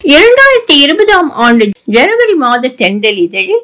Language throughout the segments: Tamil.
இரண்டாயிரத்தி இருபதாம் ஆண்டு ஜனவரி மாத தென்றல் இதழில்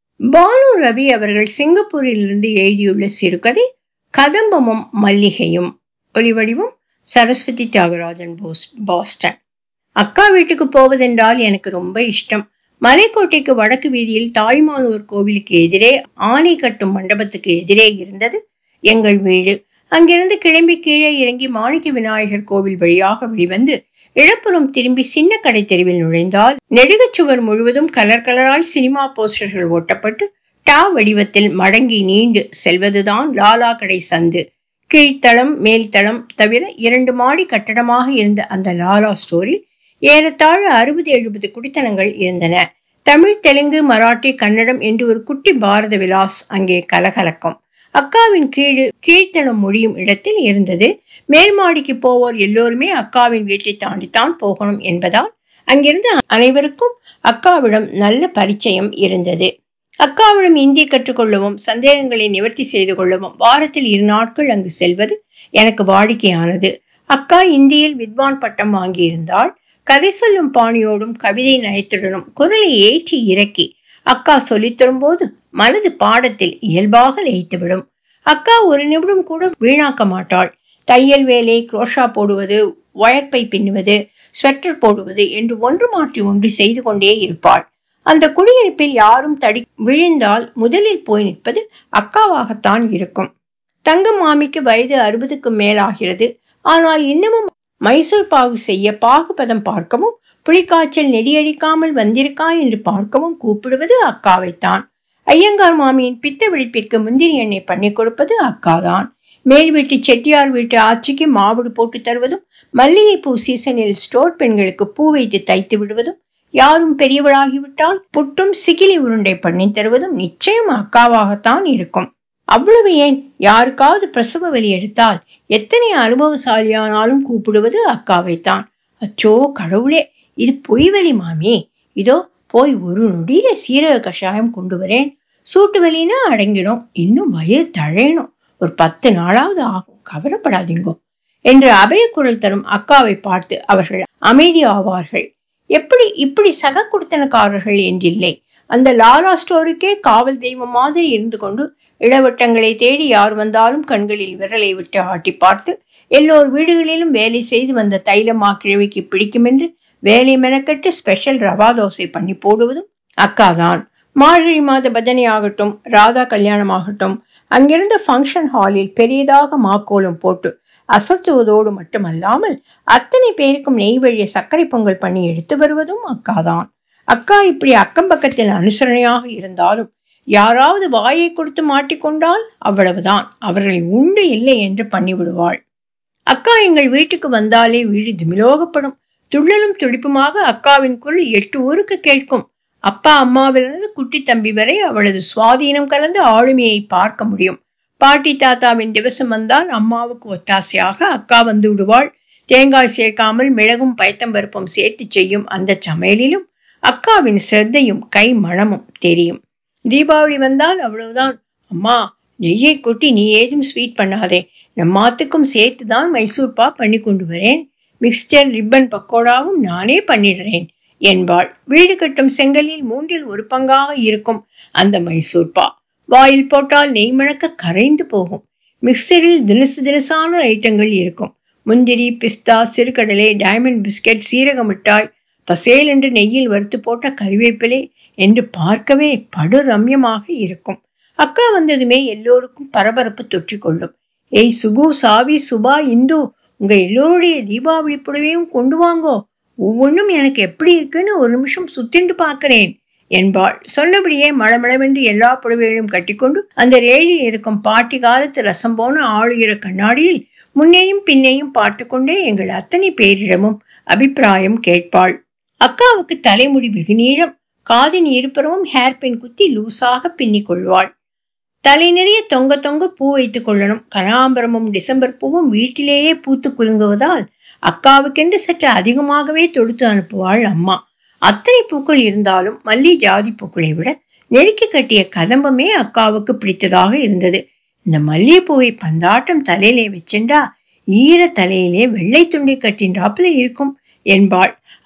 பானு ரவி அவர்கள் சிங்கப்பூரிலிருந்து எழுதியுள்ள சிறுகதை கதம்பமும் மல்லிகையும் ஒலிவடிவம் சரஸ்வதி தியாகராஜன் போஸ் பாஸ்டன் அக்கா வீட்டுக்கு போவதென்றால் எனக்கு ரொம்ப இஷ்டம் மலைக்கோட்டைக்கு வடக்கு வீதியில் தாய்மானூர் கோவிலுக்கு எதிரே ஆணை கட்டும் மண்டபத்துக்கு எதிரே இருந்தது எங்கள் வீடு அங்கிருந்து கிளம்பி கீழே இறங்கி மாணிக்க விநாயகர் கோவில் வழியாக வெளிவந்து இழப்புறம் திரும்பி சின்ன கடை தெருவில் நுழைந்தால் நெடுகச்சுவர் முழுவதும் கலர் கலராய் சினிமா போஸ்டர்கள் ஒட்டப்பட்டு டா வடிவத்தில் மடங்கி நீண்டு செல்வதுதான் லாலா கடை சந்து கீழ்த்தளம் மேல்தளம் தவிர இரண்டு மாடி கட்டடமாக இருந்த அந்த லாலா ஸ்டோரில் ஏறத்தாழ அறுபது எழுபது குடித்தனங்கள் இருந்தன தமிழ் தெலுங்கு மராட்டி கன்னடம் என்று ஒரு குட்டி பாரத விலாஸ் அங்கே கலகலக்கும் அக்காவின் கீழ் கீழ்த்தளம் முடியும் இடத்தில் இருந்தது மேல் மாடிக்கு போவோர் எல்லோருமே அக்காவின் வீட்டை தாண்டித்தான் போகணும் என்பதால் அங்கிருந்து அனைவருக்கும் அக்காவிடம் நல்ல பரிச்சயம் இருந்தது அக்காவிடம் இந்தி கற்றுக்கொள்ளவும் சந்தேகங்களை நிவர்த்தி செய்து கொள்ளவும் வாரத்தில் இரு நாட்கள் அங்கு செல்வது எனக்கு வாடிக்கையானது அக்கா இந்தியில் வித்வான் பட்டம் வாங்கியிருந்தால் கதை சொல்லும் பாணியோடும் கவிதை நயத்துடனும் குரலை ஏற்றி இறக்கி அக்கா சொல்லித் தரும்போது மனது பாடத்தில் இயல்பாக லயித்துவிடும் அக்கா ஒரு நிமிடம் கூட வீணாக்க மாட்டாள் தையல் வேலை குரோஷா போடுவது வயற்பை பின்னுவது ஸ்வெட்டர் போடுவது என்று ஒன்று மாற்றி ஒன்று செய்து கொண்டே இருப்பாள் அந்த குடியிருப்பில் யாரும் தடி விழுந்தால் முதலில் போய் நிற்பது அக்காவாகத்தான் இருக்கும் தங்கம் மாமிக்கு வயது அறுபதுக்கு மேலாகிறது ஆனால் இன்னமும் மைசூர் பாகு செய்ய பாகுபதம் பார்க்கவும் புலிக்காய்ச்சல் நெடியடிக்காமல் வந்திருக்கா என்று பார்க்கவும் கூப்பிடுவது அக்காவைத்தான் ஐயங்கார் மாமியின் பித்த விழிப்பிற்கு முந்திரி எண்ணெய் பண்ணி கொடுப்பது அக்காதான் மேல் வீட்டு செட்டியார் வீட்டு ஆட்சிக்கு மாவுடு போட்டு தருவதும் மல்லிகைப்பூ சீசனில் ஸ்டோர் பெண்களுக்கு பூ வைத்து தைத்து விடுவதும் யாரும் பெரியவளாகிவிட்டால் புட்டும் சிகிலி உருண்டை பண்ணி தருவதும் நிச்சயம் அக்காவாகத்தான் இருக்கும் அவ்வளவு ஏன் யாருக்காவது பிரசவ வலி எடுத்தால் எத்தனை அனுபவசாலியானாலும் கூப்பிடுவது அக்காவைத்தான் அச்சோ கடவுளே இது பொய்வலி மாமி இதோ போய் ஒரு நொடியில சீரக கஷாயம் கொண்டு வரேன் சூட்டு வலினா அடங்கிடும் இன்னும் வயிறு தழையணும் ஒரு பத்து நாளாவது ஆகும் கவலைப்படாதீங்கோ என்று அபய குரல் தரும் அக்காவை பார்த்து அவர்கள் அமைதி ஆவார்கள் எப்படி இப்படி சக குடுத்தனக்காரர்கள் என்றில்லை அந்த லாலா ஸ்டோருக்கே காவல் தெய்வம் மாதிரி இருந்து கொண்டு இளவட்டங்களை தேடி யார் வந்தாலும் கண்களில் விரலை விட்டு ஆட்டி பார்த்து எல்லோர் வீடுகளிலும் வேலை செய்து வந்த தைலமா கிழவிக்கு பிடிக்கும் என்று வேலை மெனக்கட்டு ஸ்பெஷல் ரவா தோசை பண்ணி போடுவதும் அக்காதான் மார்கழி மாத பஜனை ஆகட்டும் ராதா கல்யாணம் ஆகட்டும் அங்கிருந்த ஃபங்க்ஷன் ஹாலில் பெரியதாக மாக்கோலம் போட்டு அசத்துவதோடு மட்டுமல்லாமல் அத்தனை பேருக்கும் நெய் வழிய சர்க்கரை பொங்கல் பண்ணி எடுத்து வருவதும் அக்காதான் அக்கா இப்படி அக்கம் பக்கத்தில் அனுசரணையாக இருந்தாலும் யாராவது வாயை கொடுத்து மாட்டிக்கொண்டால் அவ்வளவுதான் அவர்களை உண்டு இல்லை என்று பண்ணிவிடுவாள் அக்கா எங்கள் வீட்டுக்கு வந்தாலே வீடு திமிலோகப்படும் துள்ளலும் துடிப்புமாக அக்காவின் குரல் எட்டு ஊருக்கு கேட்கும் அப்பா அம்மாவிலிருந்து குட்டி தம்பி வரை அவளது சுவாதீனம் கலந்த ஆளுமையை பார்க்க முடியும் பாட்டி தாத்தாவின் திவசம் வந்தால் அம்மாவுக்கு ஒத்தாசையாக அக்கா வந்து விடுவாள் தேங்காய் சேர்க்காமல் மிளகும் பயத்தம்பருப்பும் சேர்த்து செய்யும் அந்த சமையலிலும் அக்காவின் சிரத்தையும் கை மணமும் தெரியும் தீபாவளி வந்தால் அவ்வளவுதான் அம்மா நெய்யை கொட்டி நீ ஏதும் ஸ்வீட் பண்ணாதே நம்மாத்துக்கும் சேர்த்து தான் மைசூர் பா பண்ணி கொண்டு வரேன் மிக்ஸ்டர் ரிப்பன் பக்கோடாவும் நானே பண்ணிடுறேன் என்பாள் வீடு கட்டும் செங்கலில் மூன்றில் ஒரு பங்காக இருக்கும் அந்த மைசூர் பா வாயில் போட்டால் நெய் மணக்க கரைந்து போகும் மிக்சரில் தினசு தினசான ஐட்டங்கள் இருக்கும் முந்திரி பிஸ்தா சிறுகடலை டைமண்ட் பிஸ்கட் சீரக மிட்டாய் பசேல் என்று நெய்யில் வறுத்து போட்ட கறிவேப்பிலை என்று பார்க்கவே படு ரம்யமாக இருக்கும் அக்கா வந்ததுமே எல்லோருக்கும் பரபரப்பு தொற்றிக்கொள்ளும் ஏய் சுகு சாவி சுபா இந்து உங்க எல்லோருடைய தீபாவளி புடவையும் கொண்டு வாங்கோ ஒவ்வொன்றும் எனக்கு எப்படி இருக்குன்னு ஒரு நிமிஷம் சுத்திண்டு பார்க்கிறேன் என்பாள் சொன்னபடியே மளமளவென்று எல்லா புடவைகளையும் கட்டிக்கொண்டு அந்த ரேழில் இருக்கும் பாட்டி காலத்து ரசம் போன ஆளுகிற கண்ணாடியில் முன்னேயும் பின்னையும் பார்த்துக்கொண்டே எங்கள் அத்தனை பேரிடமும் அபிப்பிராயம் கேட்பாள் அக்காவுக்கு தலைமுடி வெகு நீளம் காதின் இருபுறமும் ஹேர்பின் குத்தி லூசாக பின்னிக் கொள்வாள் தலை நிறைய தொங்க தொங்க பூ வைத்துக் கொள்ளணும் கனகாம்பரமும் டிசம்பர் பூவும் வீட்டிலேயே பூத்து குலுங்குவதால் அக்காவுக்கென்று சற்று அதிகமாகவே தொடுத்து அனுப்புவாள் அம்மா அத்தனை பூக்கள் இருந்தாலும் மல்லி ஜாதி பூக்களை விட நெருக்கி கட்டிய கதம்பமே அக்காவுக்கு பிடித்ததாக இருந்தது இந்த மல்லிகைப்பூவை பந்தாட்டம் தலையிலே வச்சுண்டா ஈர தலையிலே வெள்ளை துண்டை கட்டின்றாப்புல இருக்கும் என்பாள்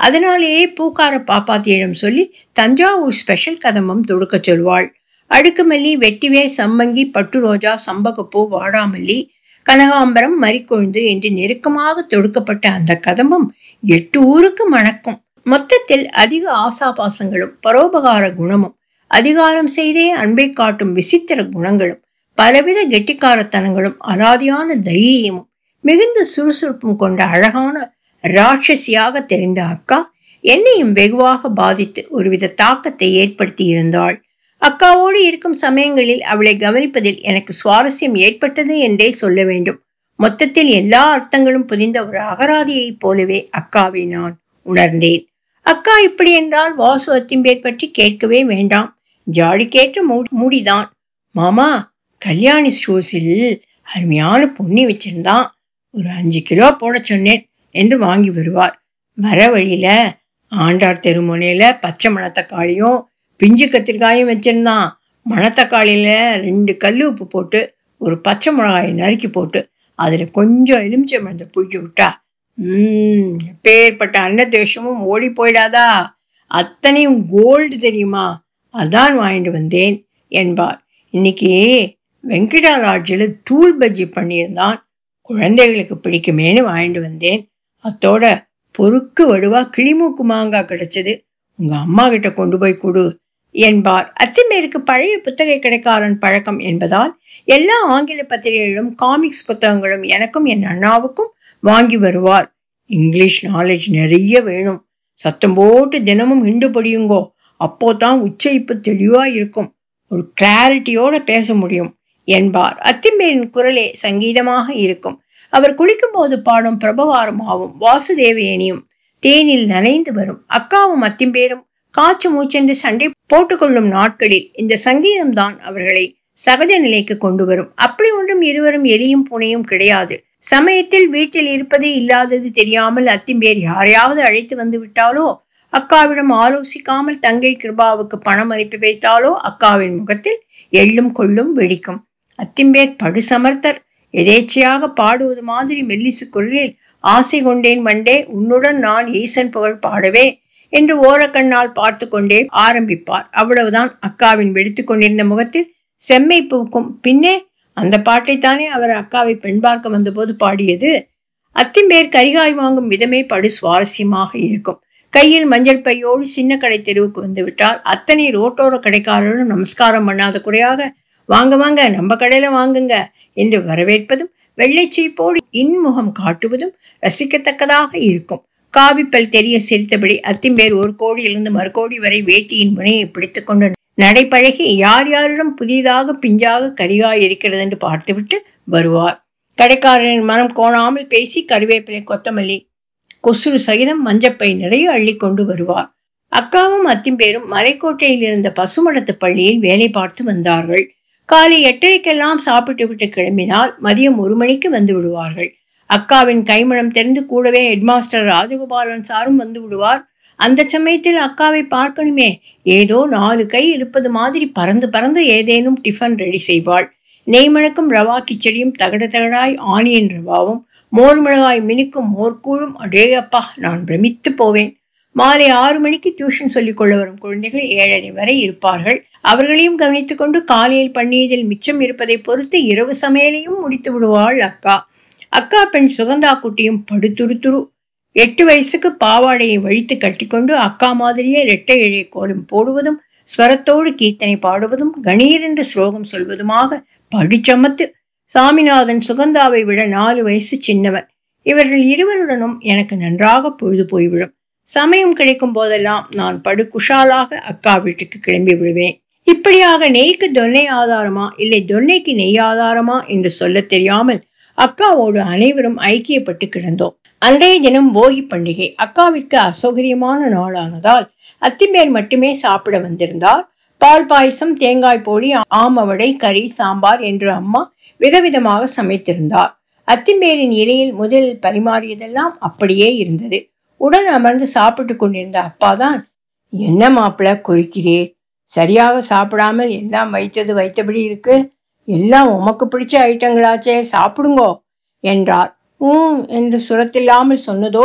அதனாலேயே பூக்கார பாப்பாத்தியிடம் சொல்லி தஞ்சாவூர் ஸ்பெஷல் கதம்பம் தொடுக்க சொல்வாள் அடுக்குமல்லி வெட்டிவேர் சம்பங்கி பட்டு ரோஜா சம்பகப்பூ வாடாமல்லி கனகாம்பரம் மறிக்கொழுந்து என்று நெருக்கமாக தொடுக்கப்பட்ட அந்த கதம்பம் எட்டு ஊருக்கு மணக்கும் மொத்தத்தில் அதிக ஆசாபாசங்களும் பரோபகார குணமும் அதிகாரம் செய்தே அன்பை காட்டும் விசித்திர குணங்களும் பலவித கெட்டிக்காரத்தனங்களும் அலாதியான தைரியமும் மிகுந்த சுறுசுறுப்பும் கொண்ட அழகான ராட்சசியாக தெரிந்த அக்கா என்னையும் வெகுவாக பாதித்து ஒருவித தாக்கத்தை ஏற்படுத்தி இருந்தாள் அக்காவோடு இருக்கும் சமயங்களில் அவளை கவனிப்பதில் எனக்கு சுவாரஸ்யம் ஏற்பட்டது என்றே சொல்ல வேண்டும் மொத்தத்தில் எல்லா அர்த்தங்களும் புதிந்த ஒரு அகராதியைப் போலவே அக்காவை நான் உணர்ந்தேன் அக்கா இப்படி என்றால் வாசு அத்திம்பேர் பற்றி கேட்கவே வேண்டாம் ஜாடிக்கேற்ற மூடிதான் மாமா கல்யாணி ஸ்டோர்ஸில் அருமையான பொன்னி வச்சிருந்தான் ஒரு அஞ்சு கிலோ போட சொன்னேன் என்று வாங்கி வருவார் வர வழியில ஆண்டார் தெருமுனையில பச்சை மணத்தக்காளியும் பிஞ்சு கத்திரிக்காயும் வச்சிருந்தான் மணத்தக்காளியில ரெண்டு கல் உப்பு போட்டு ஒரு பச்சை மிளகாயை நறுக்கி போட்டு அதுல கொஞ்சம் எலுமிச்சை மருந்தை புழிஞ்சு விட்டா உம் எப்பேற்பட்ட அன்னதேஷமும் ஓடி போயிடாதா அத்தனையும் கோல்டு தெரியுமா அதான் வாங்கிட்டு வந்தேன் என்பார் இன்னைக்கு வெங்கடா லாட்ஜில் தூள் பஜ்ஜி பண்ணியிருந்தான் குழந்தைகளுக்கு பிடிக்குமேனு வாங்கிட்டு வந்தேன் அத்தோட பொறுக்கு வடுவா கிளிமூக்கு மாங்காய் கிடைச்சது உங்க அம்மா கிட்ட கொண்டு போய் கொடு என்பார் அத்திமேருக்கு பழைய புத்தக கடைக்காரன் பழக்கம் என்பதால் எல்லா ஆங்கில பத்திரிகைகளும் காமிக்ஸ் புத்தகங்களும் எனக்கும் என் அண்ணாவுக்கும் வாங்கி வருவார் இங்கிலீஷ் நாலேஜ் நிறைய வேணும் சத்தம் போட்டு தினமும் ஹிண்டு படியுங்கோ அப்போதான் உச்சரிப்பு தெளிவா இருக்கும் ஒரு கிளாரிட்டியோட பேச முடியும் என்பார் அத்திம்பேரின் குரலே சங்கீதமாக இருக்கும் அவர் குளிக்கும் போது பாடும் பிரபவாரமாவும் வாசுதேவயனியும் தேனில் நனைந்து வரும் அக்காவும் அத்திம்பேரும் காற்று மூச்சென்று சண்டை போட்டுக்கொள்ளும் நாட்களில் இந்த சங்கீதம் தான் அவர்களை சகஜ நிலைக்கு கொண்டு வரும் அப்படி ஒன்றும் இருவரும் எலியும் புனையும் கிடையாது சமயத்தில் வீட்டில் இருப்பதே இல்லாதது தெரியாமல் அத்திம்பேர் யாரையாவது அழைத்து வந்து விட்டாலோ அக்காவிடம் ஆலோசிக்காமல் தங்கை கிருபாவுக்கு பணம் அனுப்பி வைத்தாலோ அக்காவின் முகத்தில் எள்ளும் கொள்ளும் வெடிக்கும் அத்திம்பேர் படு சமர்த்தர் எதேச்சையாக பாடுவது மாதிரி மெல்லிசு குரலில் ஆசை கொண்டேன் வண்டே உன்னுடன் நான் ஈசன் புகழ் பாடவே என்று ஓரக்கண்ணால் பார்த்து கொண்டே ஆரம்பிப்பார் அவ்வளவுதான் அக்காவின் வெடித்து கொண்டிருந்த முகத்தில் செம்மை பூக்கும் பின்னே அந்த பாட்டைத்தானே அவர் அக்காவை பெண் பார்க்க வந்தபோது பாடியது அத்திம்பேர் கரிகாய் வாங்கும் விதமே படு சுவாரஸ்யமாக இருக்கும் கையில் மஞ்சள் பையோடு சின்ன கடை தெருவுக்கு வந்து விட்டால் அத்தனை ரோட்டோர கடைக்காரரும் நமஸ்காரம் பண்ணாத குறையாக வாங்க வாங்க நம்ம கடையில வாங்குங்க என்று வரவேற்பதும் வெள்ளை சீப்போடு இன்முகம் காட்டுவதும் ரசிக்கத்தக்கதாக இருக்கும் காவிப்பல் தெரிய சிரித்தபடி அத்திம்பேர் ஒரு கோடியிலிருந்து மறுகோடி வரை வேட்டியின் முனையை பிடித்துக்கொண்டு நடைப்பழகி யார் யாரிடம் புதிதாக பிஞ்சாக கரிகாய் இருக்கிறது என்று பார்த்துவிட்டு வருவார் கடைக்காரரின் மனம் கோணாமல் பேசி கருவேப்பிலை கொத்தமல்லி கொசுறு சகிதம் மஞ்சப்பை நிறைய அள்ளி கொண்டு வருவார் அக்காவும் அத்திம்பேரும் மலைக்கோட்டையில் இருந்த பசுமடத்து பள்ளியில் வேலை பார்த்து வந்தார்கள் காலை எட்டரைக்கெல்லாம் சாப்பிட்டு விட்டு கிளம்பினால் மதியம் ஒரு மணிக்கு வந்து விடுவார்கள் அக்காவின் கைமணம் தெரிந்து கூடவே ஹெட்மாஸ்டர் ராஜகோபாலன் சாரும் வந்து விடுவார் அந்த சமயத்தில் அக்காவை பார்க்கணுமே ஏதோ நாலு கை இருப்பது மாதிரி பறந்து பறந்து ஏதேனும் டிஃபன் ரெடி செய்வாள் நெய்மணக்கும் ரவா கிச்சடியும் தகட தகடாய் ஆனியன் ரவாவும் மோர் மிளகாய் மினுக்கும் மோர்கூழும் அடேயப்பா நான் பிரமித்து போவேன் மாலை ஆறு மணிக்கு டியூஷன் சொல்லிக் கொள்ள வரும் குழந்தைகள் ஏழரை வரை இருப்பார்கள் அவர்களையும் கவனித்துக் கொண்டு காலையில் பண்ணியதில் மிச்சம் இருப்பதை பொறுத்து இரவு சமையலையும் முடித்து விடுவாள் அக்கா அக்கா பெண் சுகந்தா குட்டியும் படுத்துருத்துரு எட்டு வயசுக்கு பாவாடையை வழித்து கட்டிக்கொண்டு அக்கா மாதிரியே இரட்டை இழை கோலம் போடுவதும் ஸ்வரத்தோடு கீர்த்தனை பாடுவதும் கணீர் என்று ஸ்லோகம் சொல்வதுமாக படிச்சமத்து சாமிநாதன் சுகந்தாவை விட நாலு வயசு சின்னவன் இவர்கள் இருவருடனும் எனக்கு நன்றாக பொழுது போய்விடும் சமயம் கிடைக்கும் போதெல்லாம் நான் படு குஷாலாக அக்கா வீட்டுக்கு கிளம்பி விடுவேன் இப்படியாக நெய்க்கு தொன்னை ஆதாரமா இல்லை தொன்னைக்கு நெய் ஆதாரமா என்று சொல்ல தெரியாமல் அக்காவோடு அனைவரும் ஐக்கியப்பட்டு கிடந்தோம் அன்றைய தினம் போகி பண்டிகை அக்காவிற்கு அசௌகரியமான நாளானதால் அத்திமேர் மட்டுமே சாப்பிட வந்திருந்தார் பால் பாயசம் தேங்காய் போலி ஆமவடை கறி சாம்பார் என்று அம்மா விதவிதமாக சமைத்திருந்தார் அத்திம்பேரின் இலையில் முதலில் பரிமாறியதெல்லாம் அப்படியே இருந்தது உடன் அமர்ந்து சாப்பிட்டு கொண்டிருந்த அப்பாதான் என்ன மாப்பிள குறிக்கிறீர் சரியாக சாப்பிடாமல் எல்லாம் வைத்தது வைத்தபடி இருக்கு எல்லாம் உமக்கு பிடிச்ச ஐட்டங்களாச்சே சாப்பிடுங்கோ என்றார் ஊம் என்று சுரத்தில்லாமல் சொன்னதோடு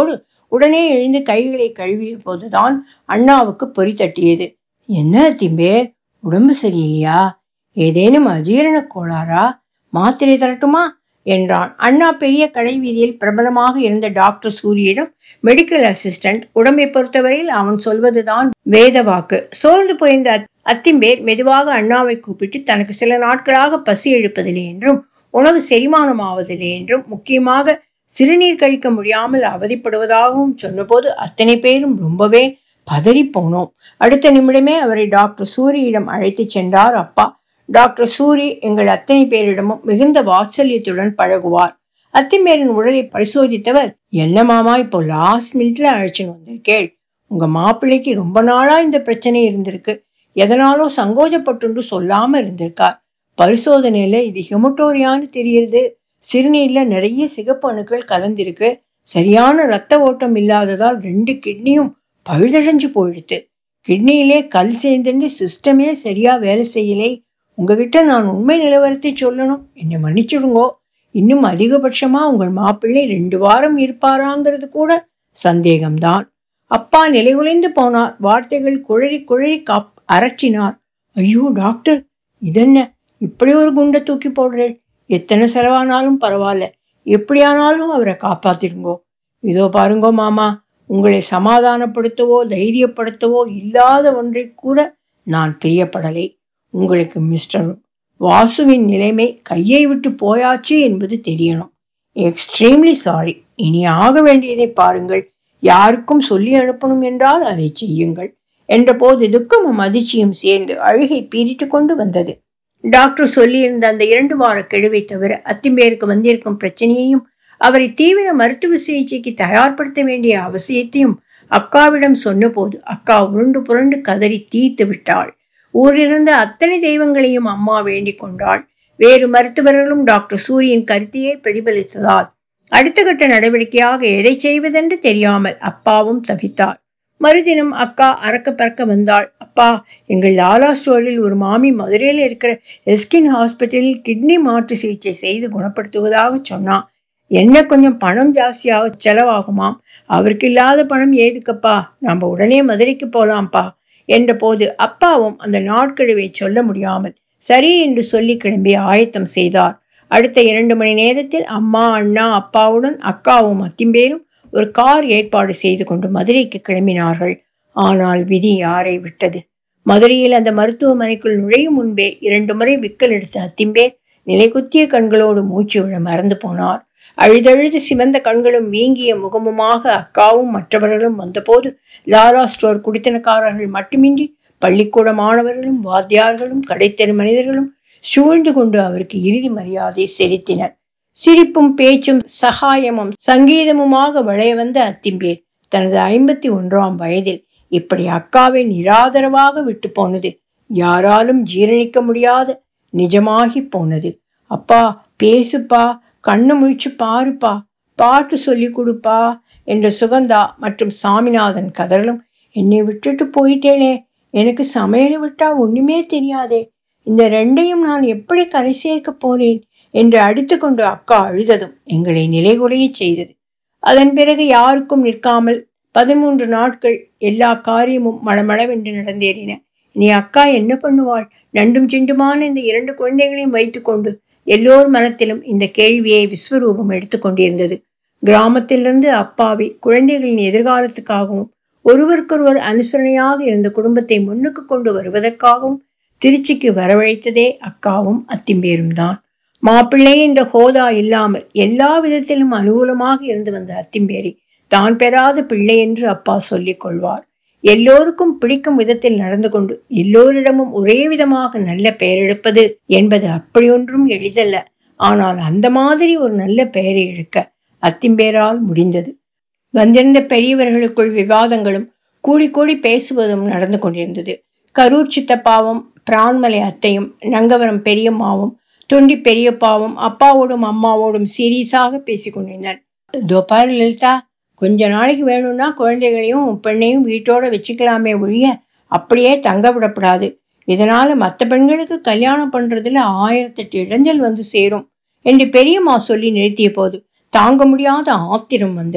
உடனே எழுந்து கைகளை கழுவிய போதுதான் அண்ணாவுக்கு பொறி தட்டியது என்ன அத்திம்பேர் உடம்பு சரியில்லையா ஏதேனும் அஜீரண கோளாறா மாத்திரை தரட்டுமா என்றான் அண்ணா பெரிய கடை வீதியில் பிரபலமாக இருந்த டாக்டர் சூரியிடம் மெடிக்கல் அசிஸ்டன்ட் உடம்பை பொறுத்தவரையில் அவன் சொல்வதுதான் வேத வாக்கு சோர்ந்து போயிருந்த அத்திம்பேர் மெதுவாக அண்ணாவை கூப்பிட்டு தனக்கு சில நாட்களாக பசி எழுப்பதில்லை என்றும் உணவு செரிமானமாவதில்லை என்றும் முக்கியமாக சிறுநீர் கழிக்க முடியாமல் அவதிப்படுவதாகவும் சொன்னபோது அத்தனை பேரும் ரொம்பவே பதறி போனோம் அடுத்த நிமிடமே அவரை டாக்டர் சூரியிடம் அழைத்து சென்றார் அப்பா டாக்டர் சூரி எங்கள் அத்தனை பேரிடமும் மிகுந்த வாத்சல்யத்துடன் பழகுவார் அத்திமேரின் உடலை பரிசோதித்தவர் என்ன மாமா இப்போ லாஸ்ட் மினிட்ல அழைச்சின்னு வந்திருக்கேள் உங்க மாப்பிள்ளைக்கு ரொம்ப நாளா இந்த பிரச்சனை இருந்திருக்கு எதனாலோ சங்கோஜப்பட்டுண்டு சொல்லாம இருந்திருக்கார் பரிசோதனையில இது ஹெமட்டோரியான்னு தெரியுது சிறுநீர்ல நிறைய சிகப்பு அணுக்கள் கலந்திருக்கு சரியான ரத்த ஓட்டம் இல்லாததால் ரெண்டு கிட்னியும் பழுதடைஞ்சு போயிடுது கிட்னியிலே கல் சேர்ந்துட்டு சிஸ்டமே சரியா வேலை செய்யலை உங்ககிட்ட நான் உண்மை நிலவரத்தை சொல்லணும் என்னை மன்னிச்சுடுங்கோ இன்னும் அதிகபட்சமா உங்கள் மாப்பிள்ளை ரெண்டு வாரம் இருப்பாராங்கிறது கூட சந்தேகம்தான் அப்பா நிலைகுலைந்து போனார் வார்த்தைகள் குழறி குழறி காப் அரற்றினார் ஐயோ டாக்டர் இதென்ன இப்படி ஒரு குண்டை தூக்கி போடுறேன் எத்தனை செலவானாலும் பரவாயில்ல எப்படியானாலும் அவரை காப்பாத்திருங்கோ இதோ பாருங்கோ மாமா உங்களை சமாதானப்படுத்தவோ தைரியப்படுத்தவோ இல்லாத ஒன்றை கூட நான் பிரியப்படலை உங்களுக்கு மிஸ்டர் வாசுவின் நிலைமை கையை விட்டு போயாச்சு என்பது தெரியணும் எக்ஸ்ட்ரீம்லி சாரி இனி ஆக வேண்டியதை பாருங்கள் யாருக்கும் சொல்லி அனுப்பணும் என்றால் அதை செய்யுங்கள் என்றபோது துக்கமும் அதிர்ச்சியும் சேர்ந்து அழுகை பீறிட்டு கொண்டு வந்தது டாக்டர் சொல்லியிருந்த அந்த இரண்டு வார கெடுவை தவிர அத்திம்பேருக்கு வந்திருக்கும் பிரச்சனையையும் அவரை தீவிர மருத்துவ சிகிச்சைக்கு தயார்படுத்த வேண்டிய அவசியத்தையும் அக்காவிடம் சொன்னபோது அக்கா உருண்டு புரண்டு கதறி தீர்த்து விட்டாள் ஊரிலிருந்த அத்தனை தெய்வங்களையும் அம்மா வேண்டிக் கொண்டாள் வேறு மருத்துவர்களும் டாக்டர் சூரியின் கருத்தையே பிரதிபலித்ததால் அடுத்த கட்ட நடவடிக்கையாக எதை செய்வதென்று தெரியாமல் அப்பாவும் தவித்தார் மறுதினம் அக்கா அறக்க பறக்க வந்தாள் அப்பா எங்கள் லாலா ஸ்டோரில் ஒரு மாமி மதுரையில் இருக்கிற எஸ்கின் ஹாஸ்பிட்டலில் கிட்னி மாற்று சிகிச்சை செய்து குணப்படுத்துவதாக சொன்னான் என்ன கொஞ்சம் பணம் ஜாஸ்தியாக செலவாகுமாம் அவருக்கு இல்லாத பணம் ஏதுக்கப்பா நம்ம உடனே மதுரைக்கு போலாம்ப்பா என்ற போது அப்பாவும் அந்த நாட்கழிவை சொல்ல முடியாமல் சரி என்று சொல்லி கிளம்பி ஆயத்தம் செய்தார் அடுத்த இரண்டு மணி நேரத்தில் அம்மா அண்ணா அப்பாவுடன் அக்காவும் அத்திம்பேரும் ஒரு கார் ஏற்பாடு செய்து கொண்டு மதுரைக்கு கிளம்பினார்கள் ஆனால் விதி யாரை விட்டது மதுரையில் அந்த மருத்துவமனைக்குள் நுழையும் முன்பே இரண்டு முறை விக்கல் எடுத்த அத்திம்பேர் நிலைக்குத்திய கண்களோடு மூச்சு விழ மறந்து போனார் அழுதழுது சிவந்த கண்களும் வீங்கிய முகமுமாக அக்காவும் மற்றவர்களும் வந்தபோது லாலா ஸ்டோர் குடித்தனக்காரர்கள் மட்டுமின்றி பள்ளிக்கூட மாணவர்களும் வாத்தியார்களும் கடைத்தெரு மனிதர்களும் சூழ்ந்து கொண்டு அவருக்கு இறுதி மரியாதை செலுத்தினர் சிரிப்பும் பேச்சும் சகாயமும் சங்கீதமுமாக விளைய வந்த அத்திம்பேர் தனது ஐம்பத்தி ஒன்றாம் வயதில் இப்படி அக்காவை நிராதரவாக விட்டு போனது யாராலும் ஜீரணிக்க முடியாத நிஜமாகி போனது அப்பா பேசுப்பா கண்ணு முழிச்சு பாருப்பா பாட்டு சொல்லி கொடுப்பா என்ற சுகந்தா மற்றும் சாமிநாதன் கதறலும் என்னை விட்டுட்டு போயிட்டேளே எனக்கு சமையலை விட்டா ஒண்ணுமே தெரியாதே இந்த ரெண்டையும் நான் எப்படி கரை சேர்க்க போறேன் என்று அடித்துக்கொண்டு அக்கா அழுததும் எங்களை நிலைகுறைய செய்தது அதன் பிறகு யாருக்கும் நிற்காமல் பதிமூன்று நாட்கள் எல்லா காரியமும் மளமளவென்று நடந்தேறின நீ அக்கா என்ன பண்ணுவாள் நண்டும் சிண்டுமான இந்த இரண்டு குழந்தைகளையும் வைத்துக்கொண்டு எல்லோர் மனத்திலும் இந்த கேள்வியை விஸ்வரூபம் எடுத்துக்கொண்டிருந்தது கிராமத்திலிருந்து அப்பாவி குழந்தைகளின் எதிர்காலத்துக்காகவும் ஒருவருக்கொருவர் அனுசரணையாக இருந்த குடும்பத்தை முன்னுக்கு கொண்டு வருவதற்காகவும் திருச்சிக்கு வரவழைத்ததே அக்காவும் அத்திம்பேரும் தான் மாப்பிள்ளை என்ற ஹோதா இல்லாமல் எல்லா விதத்திலும் அனுகூலமாக இருந்து வந்த அத்திம்பேரி தான் பெறாத பிள்ளை என்று அப்பா சொல்லிக் கொள்வார் எல்லோருக்கும் பிடிக்கும் விதத்தில் நடந்து கொண்டு எல்லோரிடமும் ஒரே விதமாக நல்ல பெயர் எடுப்பது என்பது அப்படியொன்றும் எளிதல்ல ஆனால் அந்த மாதிரி ஒரு நல்ல பெயரை எடுக்க அத்திம்பேரால் முடிந்தது வந்திருந்த பெரியவர்களுக்குள் விவாதங்களும் கூடி கூடி பேசுவதும் நடந்து கொண்டிருந்தது கரூர் சித்தப்பாவும் பிரான்மலை அத்தையும் நங்கவரம் பெரியம்மாவும் தொண்டி பெரியப்பாவும் அப்பாவோடும் அம்மாவோடும் சீரியஸாக பேசிக் கொண்டிருந்தனர் இதோ பாரு லலிதா கொஞ்ச நாளைக்கு வேணும்னா குழந்தைகளையும் பெண்ணையும் வீட்டோட வச்சுக்கலாமே ஒழிய அப்படியே தங்க விடப்படாது இதனால மற்ற பெண்களுக்கு கல்யாணம் பண்றதுல ஆயிரத்தெட்டு இடைஞ்சல் வந்து சேரும் என்று பெரியம்மா சொல்லி நிறுத்திய போது தாங்க முடியாத ஆத்திரம் வந்தது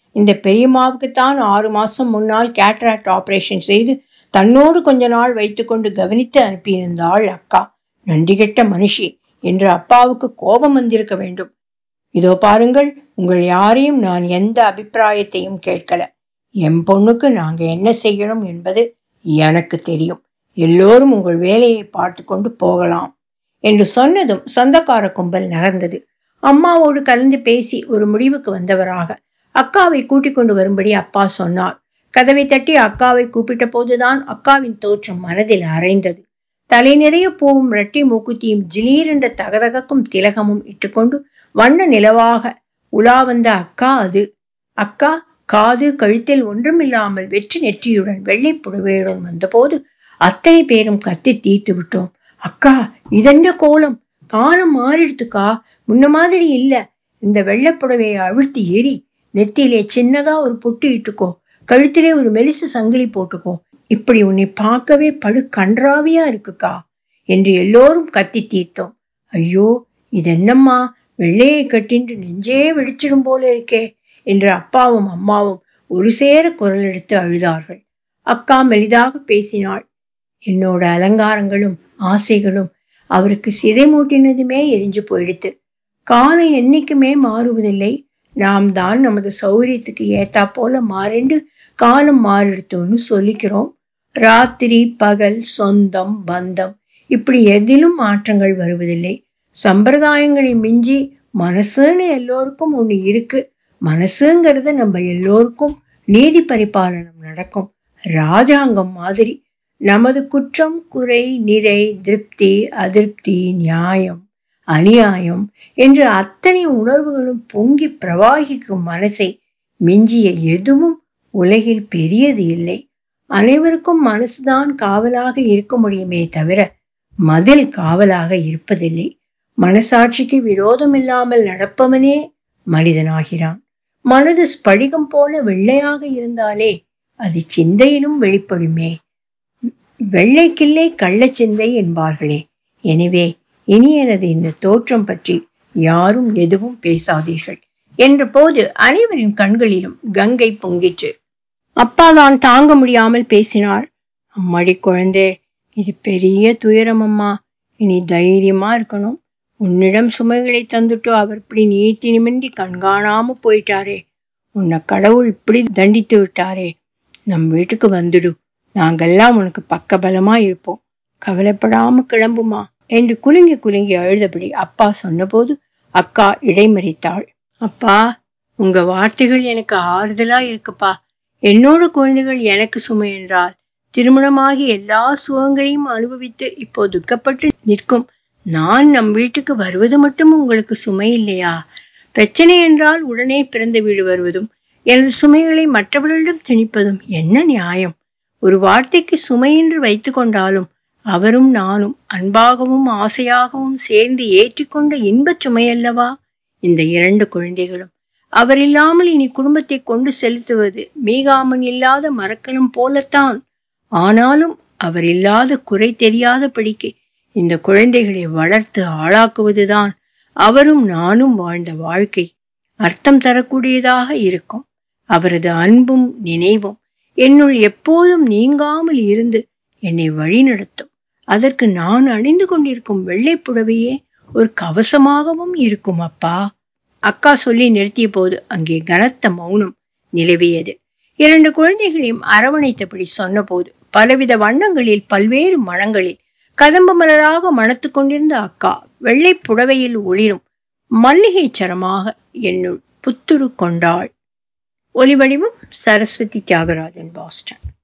இந்த பெரியம்மாவுக்குத்தான் ஆறு மாசம் முன்னால் கேட்ராக்ட் ஆபரேஷன் செய்து தன்னோடு கொஞ்ச நாள் வைத்துக்கொண்டு கவனித்து அனுப்பியிருந்தாள் அக்கா நன்றி கெட்ட மனுஷி என்று அப்பாவுக்கு கோபம் வந்திருக்க வேண்டும் இதோ பாருங்கள் உங்கள் யாரையும் நான் எந்த அபிப்பிராயத்தையும் கேட்கல என் பொண்ணுக்கு நாங்க என்ன செய்யணும் என்பது எனக்கு தெரியும் எல்லோரும் உங்கள் வேலையை பார்த்து கொண்டு போகலாம் என்று சொன்னதும் சொந்தக்கார கும்பல் நகர்ந்தது அம்மாவோடு கலந்து பேசி ஒரு முடிவுக்கு வந்தவராக அக்காவை கூட்டிக் கொண்டு வரும்படி அப்பா சொன்னார் கதவை தட்டி அக்காவை கூப்பிட்ட போதுதான் அக்காவின் தோற்றம் மனதில் அரைந்தது தலை நிறைய பூவும் இரட்டை மூக்குத்தியும் ஜிலீரென்ற தகதகக்கும் திலகமும் இட்டுக்கொண்டு வண்ண நிலவாக உலா வந்த அக்கா அது அக்கா காது கழுத்தில் ஒன்றுமில்லாமல் வெற்றி நெற்றியுடன் வெள்ளை புடவையுடன் வந்தபோது அத்தனை பேரும் கத்தி தீர்த்து விட்டோம் அக்கா இதென்ன கோலம் காலம் மாறிடுத்துக்கா முன்ன மாதிரி இல்ல இந்த வெள்ளப்புடவையை அழுத்தி ஏறி நெத்தியிலே சின்னதா ஒரு பொட்டு இட்டுக்கோ கழுத்திலே ஒரு மெலிசு சங்கிலி போட்டுக்கோ இப்படி உன்னை பார்க்கவே படு கன்றாவியா இருக்குக்கா என்று எல்லோரும் கத்தி தீர்த்தோம் ஐயோ இதென்னம்மா வெள்ளையை கட்டின்று நெஞ்சே வெடிச்சிடும் போல இருக்கே என்று அப்பாவும் அம்மாவும் ஒரு சேர குரல் எடுத்து அழுதார்கள் அக்கா மெலிதாக பேசினாள் என்னோட அலங்காரங்களும் ஆசைகளும் அவருக்கு சிதை மூட்டினதுமே எரிஞ்சு போயிடுத்து காலம் என்னைக்குமே மாறுவதில்லை நாம் தான் நமது சௌரியத்துக்கு ஏத்தா போல மாறிண்டு காலம் மாறிடுத்தோன்னு சொல்லிக்கிறோம் ராத்திரி பகல் சொந்தம் பந்தம் இப்படி எதிலும் மாற்றங்கள் வருவதில்லை சம்பிரதாயங்களை மிஞ்சி மனசுன்னு எல்லோருக்கும் ஒண்ணு இருக்கு மனசுங்கிறது நம்ம எல்லோருக்கும் நீதி பரிபாலனம் நடக்கும் ராஜாங்கம் மாதிரி நமது குற்றம் குறை நிறை திருப்தி அதிருப்தி நியாயம் அநியாயம் என்று அத்தனை உணர்வுகளும் பொங்கி பிரவாகிக்கும் மனசை மிஞ்சிய எதுவும் உலகில் பெரியது இல்லை அனைவருக்கும் மனசுதான் காவலாக இருக்க முடியுமே தவிர மதில் காவலாக இருப்பதில்லை மனசாட்சிக்கு விரோதம் இல்லாமல் நடப்பவனே மனிதனாகிறான் மனது ஸ்படிகம் போல வெள்ளையாக இருந்தாலே அது சிந்தையிலும் வெளிப்படுமே வெள்ளைக்கில்லை கள்ளச்சிந்தை என்பார்களே எனவே இனி எனது இந்த தோற்றம் பற்றி யாரும் எதுவும் பேசாதீர்கள் என்ற போது அனைவரின் கண்களிலும் கங்கை பொங்கிற்று அப்பா தான் தாங்க முடியாமல் பேசினார் அம்மாடி குழந்தே இது பெரிய துயரம் அம்மா இனி தைரியமா இருக்கணும் உன்னிடம் சுமைகளை தந்துட்டு அவர் இப்படி நீட்டி நிமிந்தி கண்காணாம போயிட்டாரே உன்னை கடவுள் இப்படி தண்டித்து விட்டாரே நம் வீட்டுக்கு வந்துடு நாங்கெல்லாம் உனக்கு பக்கபலமா இருப்போம் கவலைப்படாம கிளம்புமா என்று குலுங்கி குலுங்கி அழுதபடி அப்பா சொன்னபோது அக்கா இடைமறித்தாள் அப்பா உங்க வார்த்தைகள் எனக்கு ஆறுதலா இருக்குப்பா என்னோட குழந்தைகள் எனக்கு சுமை என்றால் திருமணமாகி எல்லா சுகங்களையும் அனுபவித்து இப்போ துக்கப்பட்டு நிற்கும் நான் நம் வீட்டுக்கு வருவது மட்டும் உங்களுக்கு சுமை இல்லையா பிரச்சனை என்றால் உடனே பிறந்த வீடு வருவதும் எனது சுமைகளை மற்றவர்களிடம் திணிப்பதும் என்ன நியாயம் ஒரு வார்த்தைக்கு சுமை என்று வைத்து கொண்டாலும் அவரும் நானும் அன்பாகவும் ஆசையாகவும் சேர்ந்து ஏற்றிக்கொண்ட இன்பச் சுமையல்லவா இந்த இரண்டு குழந்தைகளும் அவர் இல்லாமல் இனி குடும்பத்தை கொண்டு செலுத்துவது மீகாமன் இல்லாத மரக்கலம் போலத்தான் ஆனாலும் அவர் இல்லாத குறை தெரியாதபடிக்கு இந்த குழந்தைகளை வளர்த்து ஆளாக்குவதுதான் அவரும் நானும் வாழ்ந்த வாழ்க்கை அர்த்தம் தரக்கூடியதாக இருக்கும் அவரது அன்பும் நினைவும் என்னுள் எப்போதும் நீங்காமல் இருந்து என்னை வழிநடத்தும் அதற்கு நான் அணிந்து கொண்டிருக்கும் வெள்ளை புடவையே ஒரு கவசமாகவும் இருக்கும் அப்பா அக்கா சொல்லி நிறுத்திய போது அங்கே கனத்த மௌனம் நிலவியது இரண்டு குழந்தைகளையும் அரவணைத்தபடி சொன்னபோது பலவித வண்ணங்களில் பல்வேறு மனங்களில் கதம்ப மலராக மணத்து கொண்டிருந்த அக்கா வெள்ளை புடவையில் ஒளிரும் மல்லிகை சரமாக என்னுள் புத்துரு கொண்டாள் ஒலிவடிவம் சரஸ்வதி தியாகராஜன் பாஸ்டன்